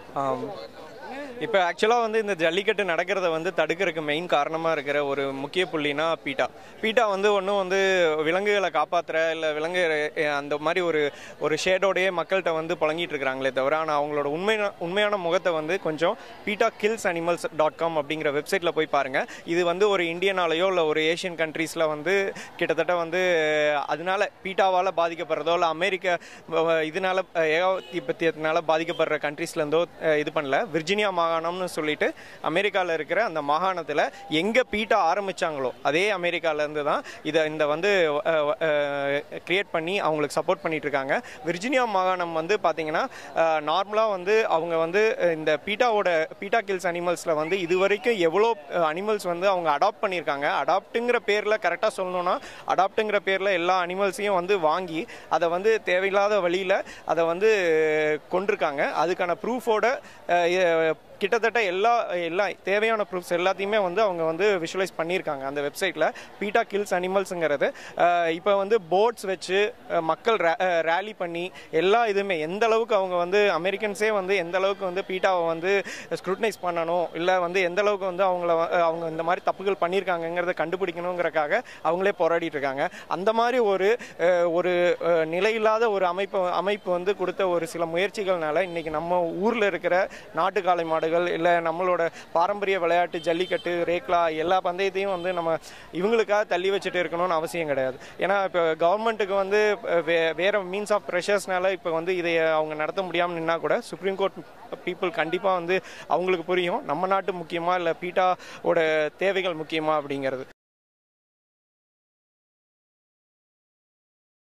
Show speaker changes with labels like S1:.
S1: இப்போ ஆக்சுவலாக வந்து இந்த ஜல்லிக்கட்டு நடக்கிறத வந்து தடுக்கிறதுக்கு மெயின் காரணமாக இருக்கிற ஒரு முக்கிய புள்ளினா பீட்டா பீட்டா வந்து ஒன்றும் வந்து விலங்குகளை காப்பாற்றுற இல்லை விலங்கு அஹ், அந்த மாதிரி ஒரு ஒரு ஷேடோடையே மக்கள்கிட்ட வந்து புழங்கிட்டு இருக்கிறாங்களே தவிர ஆனால் அவங்களோட உண்மையான உண்மையான முகத்தை வந்து கொஞ்சம் PETA kills animals dot com அப்படிங்கிற வெப்சைட்டில் போய் பாருங்கள் இது வந்து ஒரு இந்தியனாலேயோ இல்லை ஒரு ஏஷியன் கண்ட்ரீஸில் வந்து கிட்டத்தட்ட வந்து அஹ், அதனால பீட்டாவால் பாதிக்கப்படுறதோ இல்லை அமெரிக்க அஹ், இதனால அஹ், ஏகாதிபத்தியத்தினால பாதிக்கப்படுற கண்ட்ரீஸ்லேருந்தோ இது பண்ணல விர்ஜினியா மாகாணம்னு சொல்லிட்டு அமெரிக்காவில் இருக்கிற அந்த மாகாணத்தில் எங்கே பீட்டா ஆரம்பிச்சாங்களோ அதே அமெரிக்காவிலேருந்து தான் இதை இந்த வந்து கிரியேட் பண்ணி அவங்களுக்கு சப்போர்ட் பண்ணிட்டு இருக்காங்க விர்ஜினியா மாகாணம் வந்து பார்த்தீங்கன்னா நார்மலாக வந்து அவங்க வந்து அஹ், இந்த பீட்டாவோட பீட்டா கில்ஸ் அனிமல்ஸில் வந்து இது வரைக்கும் எவ்வளோ அனிமல்ஸ் வந்து அவங்க அடாப்ட் பண்ணியிருக்காங்க அடாப்ட்டுங்கிற பேரில் கரெக்டாக சொல்லணும்னா அடாப்ட்டுங்கிற பேரில் எல்லா அனிமல்ஸையும் வந்து வாங்கி அதை வந்து தேவையில்லாத வழியில் அதை வந்து கொண்டிருக்காங்க அதுக்கான ப்ரூஃபோட கிட்டத்தட்ட எல்லா எல்லா தேவையான ப்ரூஃப்ஸ் எல்லாத்தையுமே வந்து அவங்க வந்து விஷுவலைஸ் பண்ணியிருக்காங்க அந்த வெப்சைட்டில் பீட்டா கில்ஸ் அனிமல்ஸுங்கிறது இப்போ வந்து போட்ஸ் வச்சு அஹ், மக்கள் ரேலி பண்ணி எல்லா இதுவுமே எந்த அளவுக்கு அவங்க வந்து அமெரிக்கன்ஸே வந்து எந்த அளவுக்கு வந்து பீட்டாவை வந்து ஸ்க்ரூட்டனைஸ் பண்ணணும் இல்லை வந்து எந்த அளவுக்கு வந்து அவங்கள வ- அவங்க இந்த மாதிரி தப்புகள் பண்ணியிருக்காங்கங்கிறத கண்டுபிடிக்கணுங்கிறக்காக அவங்களே போராடிட்டு இருக்காங்க அந்த மாதிரி ஒரு அஹ், ஒரு அஹ், நிலையில்லாத ஒரு அமைப்பு அமைப்பு வந்து கொடுத்த ஒரு சில முயற்சிகள்னால இன்னைக்கு நம்ம ஊரில் இருக்கிற நாட்டு காளை மாடுகள் இல்லை நம்மளோட பாரம்பரிய விளையாட்டு ஜல்லிக்கட்டு ரேக்லா எல்லா பந்தயத்தையும் வந்து நம்ம இவங்களுக்காக தள்ளி வச்சுட்டு இருக்கணும்னு அவசியம் கிடையாது ஏன்னா இப்போ கவர்மெண்ட்டுக்கு வந்து அஹ், வே வேற மீன்ஸ் ஆஃப் ப்ரெஷர்ஸ்னால இப்போ வந்து இதை அவங்க நடத்த முடியாமல் நின்னா கூட சுப்ரீம் கோர்ட் பீப்புள் கண்டிப்பாக வந்து அவங்களுக்கு புரியும் நம்ம நாட்டு முக்கியமா இல்லை பீட்டாவோட தேவைகள் முக்கியமா அப்படிங்கிறது